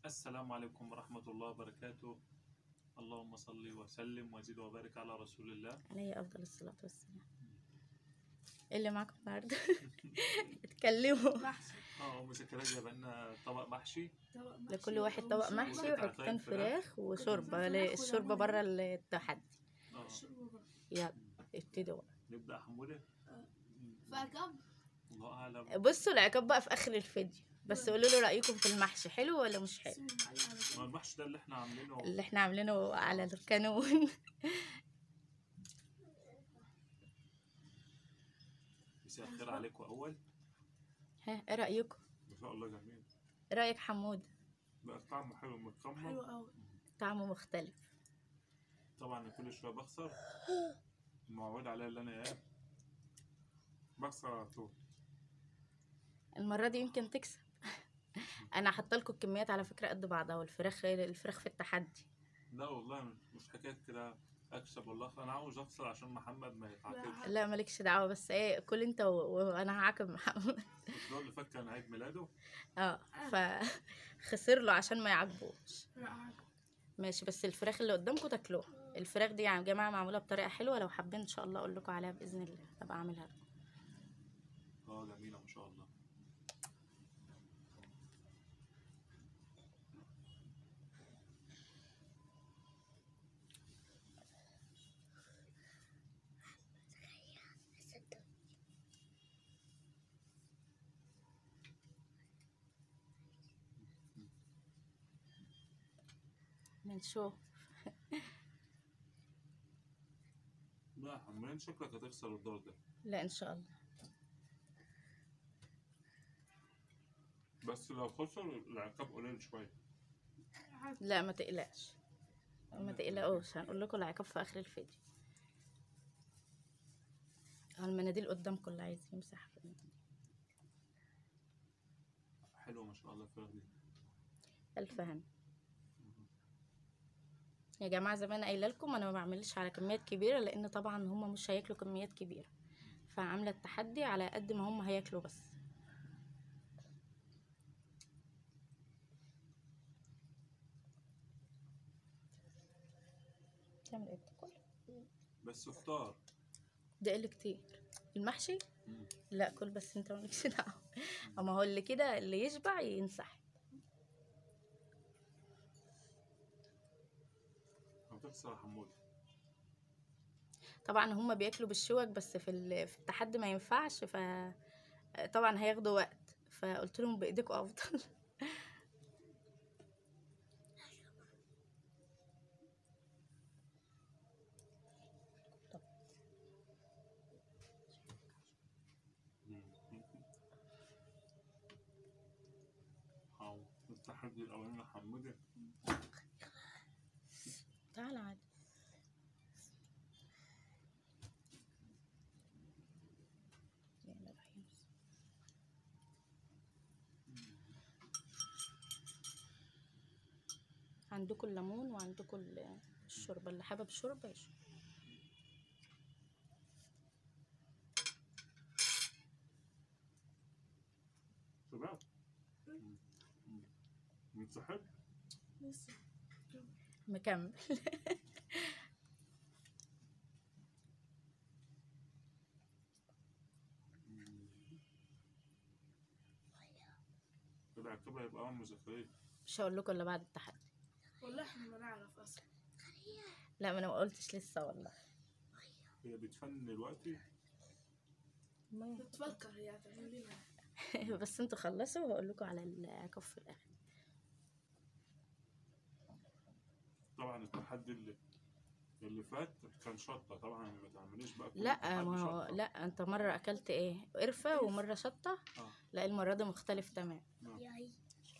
السلام عليكم ورحمة الله وبركاته اللهم صل وسلم وزد وبارك على رسول الله عليه افضل الصلاه والسلام إيه اللي معاكم النهارده اتكلموا محشي اه ام زكريا جاب لنا طبق محشي طبق محشي لكل واحد طبق وشوربة. محشي وقطعتين وحتتين فراخ. فراخ وشوربه فراخ لا، وليمون. الشوربه بره التحدي اه شوربة. يلا ابتدوا بقى. نبدأ حمودة فكم الله أعلم بصوا العقاب بقى في اخر الفيديو بس قولوا له رايكم في المحشي حلو ولا مش حلو سيبهم عليه على ما طول. المحشي ده اللي احنا عاملينه اللي احنا عاملينه على الكانون مساء الخير عليكم أول ها ايه رايكم ما شاء الله جميل إيه رايك حمود بقى طعمه حلو حلو متكمل قوي طعمه مختلف طبعا كل شوية بخسر المعود عليا اللي أنا إيه بخسر على طول المره دي يمكن تكسب انا حاطه لكم الكميات على فكره قد بعضها والفراخ الفراخ في التحدي لا والله مش- مش حكاية كده أكسب والله أنا عاوز أخسر عشان محمد ما يتعاقبش لا مالكش دعوه بس ايه كل انت و- وانا هعاقب محمد الأسبوع اللي فات كان عيد ميلاده اه فخسر له عشان ما يعاقبوش لا، ماشي بس الفراخ اللي قدامكم تاكلوها الفراخ دي يا جماعه معموله بطريقه حلوه لو حابين ان شاء الله اقول لكم عليها باذن الله ابقى اعملها لكم اه جميلة ما شاء الله بنشوف لا حمين شكلك هتخسر الدور ده لا ان شاء الله بس لو خسر العقاب قليل شوية لا ما تقلقش ما تقلقوش هنقول لكم العقاب في اخر الفيديو اه المناديل قدامكم اللي عايز يمسح في المناديل. حلو ما شاء الله الفراخ دي الف هنا يا جماعه زي ما انا قايله لكم انا ما بعملش على كميات كبيره لان طبعا هم مش هياكلوا كميات كبيره فعامله التحدي على قد ما هم هياكلوا بس تعمل ايه بتاكل بس اختار ده اللي كتير المحشي مم. لا كل بس انت مالكش دعوه اما هو اللي كده اللي يشبع ينسحب هتخسر يا حمود طبعا هما بياكلوا بالشوك بس في ال- في التحدي ما ينفعش ف طبعا هياخدوا وقت فقلت لهم بايديكم افضل أو التحدي الأولاني حمودة تعال عادي يلا رحيم. عندكم الليمون وعندكم ال- الشوربه اللي حابب شوربه يشرب شباب متسحب لسه مكمل العقاب هيبقى أم زكريا مش هقول لكم الا بعد التحدي والله احنا ما نعرف اصلا لا ما انا ما قلتش لسه والله هي بتفنن دلوقتي بتفكر هي هتعمل لنا بس انتوا خلصوا وهقول لكم على العقاب في الاخر طبعا التحدي اللي اللي فات كان شطة طبعا ما تعمليش بقى كل لا تحدي ما هو شطة. لا انت مره اكلت ايه قرفه ومره شطه اه لا المره دي مختلف تمام ياي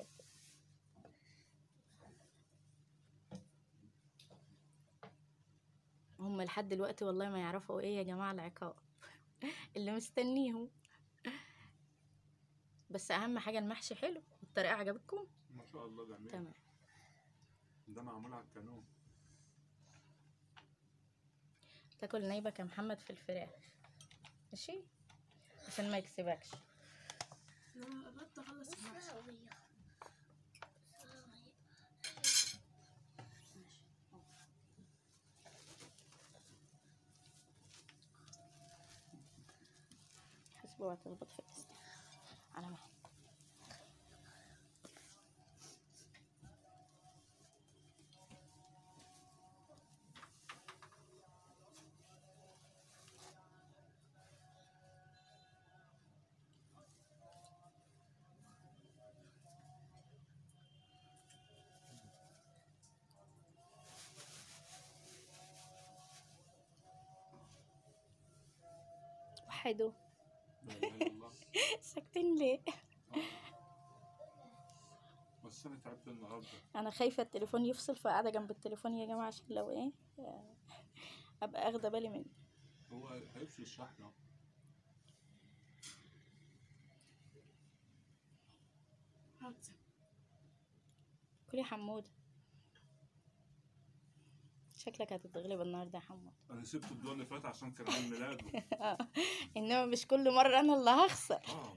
هم لحد دلوقتي والله ما يعرفوا ايه يا جماعه العقاب اللي مستنيهم بس اهم حاجه المحشي حلو الطريقه عجبتكم ما شاء الله جميل تمام ده معمول على الكانون تاكل نايبك يا محمد في الفراخ ماشي عشان ما يكسبكش انا قربت اخلص المحشي اوعى تخبط في الاسنان على ما وحدوا لا اله الا الله ساكتين ليه بس انا تعبت النهارده انا خايفه التليفون يفصل فقاعده جنب التليفون يا جماعه عشان لو ايه آه، ابقى اخده بالي منه هو هيفصل الشحن اهو هات كلي حمود شكلك هتتغلب النهارده يا حمود انا سبت الدور اللي فات عشان كان عيد ميلاده آه. انما مش كل مره انا اللي هخسر اه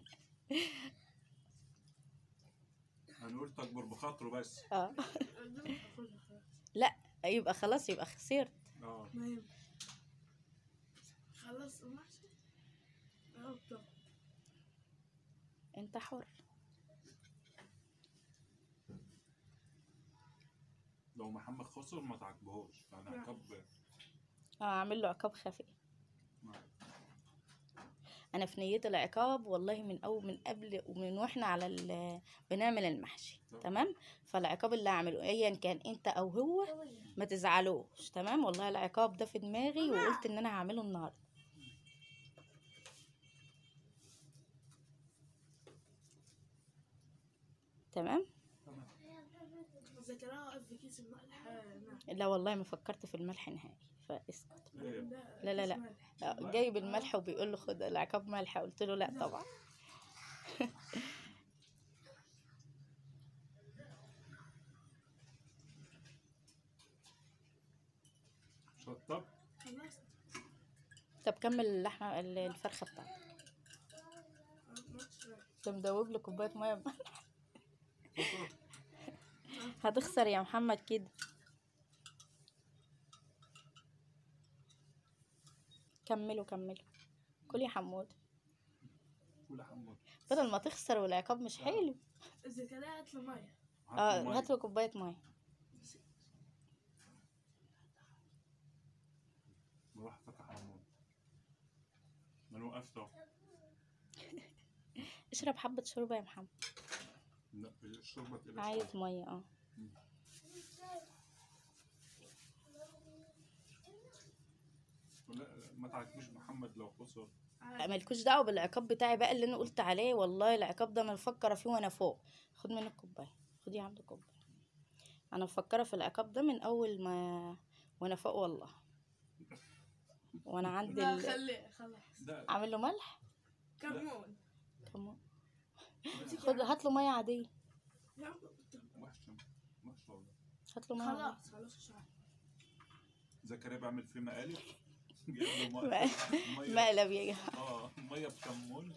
انا قلت اكبر بخاطره بس اه قدامك هاخدها خلاص لا يبقى خلاص يبقى خسرت اه ما ينفع خلاص المحشي اهو طب انت حر لو محمد خسر ما تعجبهوش يعني عقاب اه اعمل له عقاب خفي آه. انا في نية العقاب والله من او من قبل ومن واحنا على ال- بنعمل المحشي طبعا. تمام فالعقاب اللي هعمله ايا كان انت او هو ما تزعلوش تمام والله العقاب ده في دماغي وقلت ان انا هعمله النهارده تمام ذكرها واقف في كيس الملح نعم لا والله ما فكرت في الملح نهائي فاسكت إيه؟ لا لا لا. كيس ملح. آه، جايب الملح وبيقول له خد العقاب ملح قلت له لا طبعا شطب خلاص طب كمل اللحمه ال- الفرخه بتاعتك المحشي ده مدوب له كوبايه ميه بملح. خسر هتخسر يا محمد كده كملوا كملوا كل يا حمود ولا حمود بدل ما تخسر والعقاب مش حلو ذكرها هات له ميه اه هات له كوبايه ميه براحتك يا حمود ما انا وقفت اهو اشرب حبه شوربه يا محمد لا الشوربه تقلق عايز ميه اه لا ما تعجبش محمد لو خسر مالكوش دعوه بالعقاب بتاعي بقى اللي انا قلت عليه والله العقاب ده انا مفكره فيه وانا فوق خد مني الكوبايه خد يا عم كوبايه انا مفكره في العقاب ده من اول ما وانا فوق والله وانا عندي لا ال... خليه خلاص ده عامل له ملح كمون كمان خد هات له ميه عاديه يا عم، وحشه وحشه والله هات له ميه عادية. خلاص خلاص مش عارف زكريا بعمل فيه مقالب جايب له ميه ميه مقلب يا جماعه اه ميه بكمون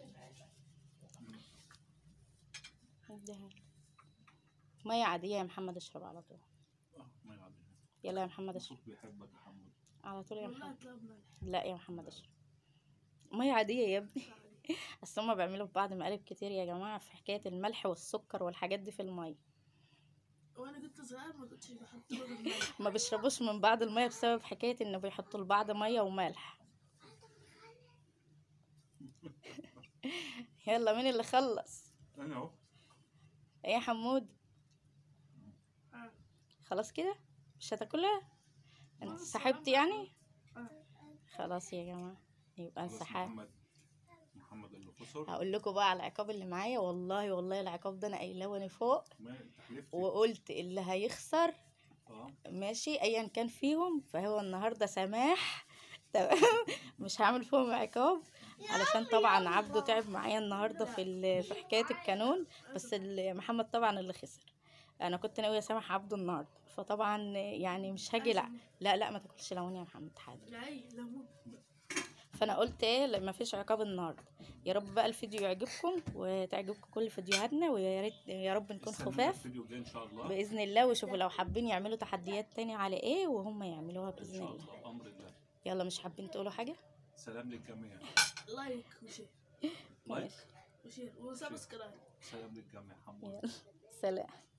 اديها له. ميه عاديه يا محمد اشرب على طول اه ميه عاديه يلا يا محمد اشرب صوت بيحبك يا حمود على طول يا والله محمد طلب ملح لا يا محمد اشرب ميه عاديه يا ابني اصل هما بيعملوا في بعض مقالب كتير يا جماعه في حكايه الملح والسكر والحاجات دي في الميه وانا كنت صغير ما كنتش بحط له الملح ما بيشربوش من بعض الميه بسبب حكايه انه بيحطوا لبعض ميه وملح يلا مين اللي خلص انا اهو ايه يا حمود آه. خلاص كده مش هتاكلها انت خلاص يا سحبت عم. يعني آه. خلاس يا جماعه يبقى خلاص انسحاب محمد محمد اللي خسر هقول لكم بقى على العقاب اللي معايا والله والله العقاب ده انا قايلاه وانا فوق ما انت حلفت وقلت اللي هيخسر اه ماشي ايا كان فيهم فهو النهارده سماح تمام مش هعمل فيهم عقاب علشان طبعا عبده تعب معايا النهارده في ال- في حكايه القانون بس ال- محمد طبعا اللي خسر انا كنت ناويه اسامح عبده النهارده فطبعا يعني مش هاجي لا لا لا ما تاكلش ليمون يا محمد حاضر لا ايه ليمون فانا قلت ايه لا، ما فيش عقاب النهارده يا رب بقى الفيديو يعجبكم وتعجبكم كل فيديوهاتنا ويا ريت يا رب نكون استنوا خفاف الفيديو الجاي ان شاء الله باذن الله وشوفوا لو حابين يعملوا تحديات تاني على ايه وهم يعملوها ان باذن شاء الله الله بامر الله يلا مش حابين تقولوا حاجه سلام للجميع لايك وشير لايك ماشي وشير وسبسكرايب سلام للجميع حمود يلا سلام